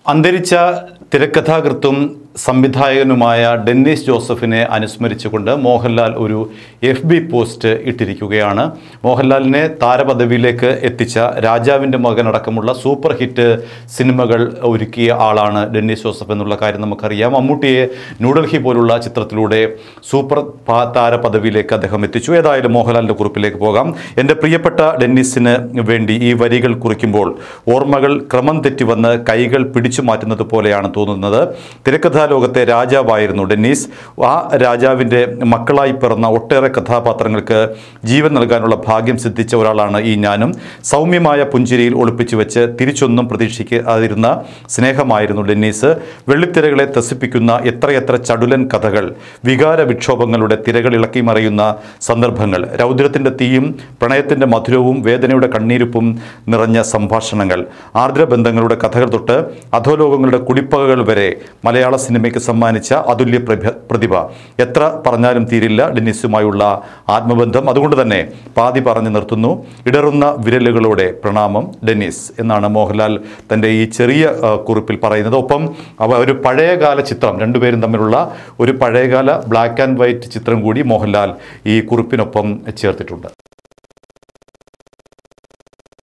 അന്തരിച്ച തിരക്കഥാകൃത്തും സംവിധായകനുമായ ഡെന്നിസ് ജോസഫിനെ അനുസ്മരിച്ചുകൊണ്ട് മോഹൻലാൽ ഒരു എഫ് ബി പോസ്റ്റ് ഇട്ടിരിക്കുകയാണ് മോഹൻലാലിനെ താരപദവിയിലേക്ക് എത്തിച്ച രാജാവിൻ്റെ മകനടക്കമുള്ള സൂപ്പർ ഹിറ്റ് സിനിമകൾ ഒരുക്കിയ ആളാണ് ഡെന്നിസ് ജോസഫ് എന്നുള്ള കാര്യം നമുക്കറിയാം മമ്മൂട്ടിയെ ന്യൂഡൽഹി പോലുള്ള ചിത്രത്തിലൂടെ സൂപ്പർ പാ- താര പദവിയിലേക്ക് അദ്ദേഹം എത്തിച്ചു ഏതായാലും മോഹൻലാലിൻ്റെ കുറിപ്പിലേക്ക് പോകാം എൻ്റെ പ്രിയപ്പെട്ട ഡെന്നിസിന് വേണ്ടി ഈ വരികൾ കുറിക്കുമ്പോൾ ഓർമ്മകൾ ക്രമം തെറ്റി വന്ന് കൈകൾ പിടിച്ചു മാറ്റുന്നത് പോലെയാണ് തോന്നുന്നത് തിരക്കഥാ ലോകത്തെ രാജാവായിരുന്നു ഡെന്നീസ് ആ രാജാവിൻ്റെ മക്കളായി പിറന്ന ഒട്ടേറെ കഥാപാത്രങ്ങൾക്ക് ജീവൻ നൽകാനുള്ള ഭാഗ്യം സിദ്ധിച്ച ഒരാളാണ് ഈ ഞാനും സൗമ്യമായ പുഞ്ചിരിയിൽ ഒളിപ്പിച്ചു വെച്ച് തിരിച്ചൊന്നും പ്രതീക്ഷിക്കാതിരുന്ന സ്നേഹമായിരുന്നു ഡെന്നീസ് വെള്ളിത്തിരകളെ ത്രസിപ്പിക്കുന്ന എത്രയെത്ര ചടുലൻ കഥകൾ വികാര വിക്ഷോഭങ്ങളുടെ തിരകൾ ഇളക്കി മറിയുന്ന സന്ദർഭങ്ങൾ രൗദ്രത്തിൻ്റെ തീയും പ്രണയത്തിൻ്റെ മധുരവും വേദനയുടെ കണ്ണീരുപ്പും നിറഞ്ഞ സംഭാഷണങ്ങൾ ആർദ്രബന്ധങ്ങളുടെ കഥകൾ തൊട്ട് അധോലോകങ്ങളുടെ കുടിപ്പകകൾ വരെ മലയാള സിനിമയ്ക്ക് സമ്മാനിച്ച അതുല്യ പ്രഭ- പ്രതിഭ എത്ര പറഞ്ഞാലും തീരില്ല ഡെന്നിസുമായുള്ള ആത്മബന്ധം അതുകൊണ്ട് തന്നെ പാതി പറഞ്ഞു നിർത്തുന്നു ഇടറുന്ന വിരലുകളോടെ പ്രണാമം ഡെന്നിസ് എന്നാണ് മോഹൻലാൽ തൻ്റെ ഈ ചെറിയ ആ, കുറിപ്പിൽ പറയുന്നത് ഒപ്പം അവ ഒരു പഴയകാല ചിത്രം രണ്ടുപേരും തമ്മിലുള്ള ഒരു പഴയകാല ബ്ലാക്ക് ആൻഡ് വൈറ്റ് ചിത്രം കൂടി മോഹൻലാൽ ഈ കുറിപ്പിനൊപ്പം ചേർത്തിട്ടുണ്ട്